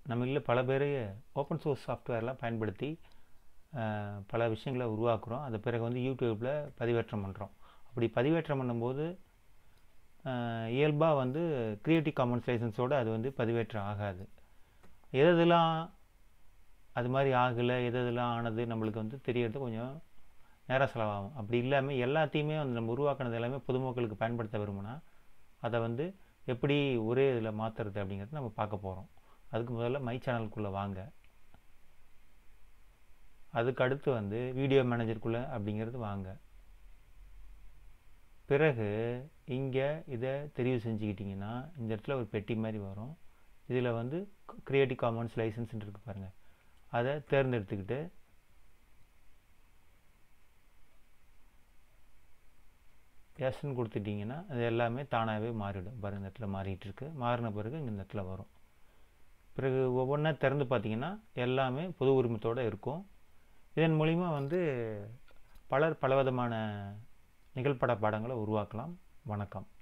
நம்மள பல பேர் ஓப்பன் சோர்ஸ் சாஃப்ட்வேர்லாம் பயன்படுத்தி அஹ், பல விஷயங்களை உருவாக்குறோம் அது பிறகு வந்து யூடியூப்பில் பதிவேற்றம் பண்ணுறோம் அப்படி பதிவேற்றம் பண்ணும்போது இயல்பாக வந்து க்ரியேட்டிவ் காமன்ஸ் லைசன்ஸோடு அது வந்து பதிவேற்றம் ஆகாது எது எதெல்லாம் அது மாதிரி ஆகலை எது எதெல்லாம் ஆனது நம்மளுக்கு வந்து தெரியறது கொஞ்சம் நேரம் செலவாகும் அப்படி இல்லாமல் எல்லாத்தையுமே வந்து நம்ம உருவாக்குனது எல்லாமே பொதுமக்களுக்கு பயன்படுத்த விரும்பினா அதை வந்து எப்படி ஒரே இதில் மாற்றுறது அப்படிங்கிறத நம்ம பார்க்க போகிறோம் அதுக்கு முதல்ல மை சேனலுக்குள்ளே வாங்க அதுக்கு அடுத்து வந்து வீடியோ மேனேஜருக்குள்ளே அப்படிங்கிறது வாங்க பிறகு இங்கே இதை தெரிவு செஞ்சுக்கிட்டிங்கன்னா இந்த இடத்துல ஒரு பெட்டி மாதிரி வரும் இதில் வந்து க்ரியேட்டிவ் காமன்ஸ் லைசன்ஸ் இருக்கு பாருங்கள் அதை தேர்ந்தெடுத்துக்கிட்டு எஸ்ன்னு கொடுத்துட்டிங்கன்னா அது எல்லாமே தானாகவே மாறிடும் பாருங்க இந்த இடத்துல மாறிட்டு இருக்கு மாறின பிறகு இங்கே இந்த இடத்துல வரும் பிறகு ஒவ்வொன்றா திறந்து பார்த்தீங்கன்னா எல்லாமே பொது உரிமத்தோடு இருக்கும் இதன் மூலிமா வந்து பலர் பலவிதமான நிகழ்பட பாடங்களை உருவாக்கலாம் வணக்கம்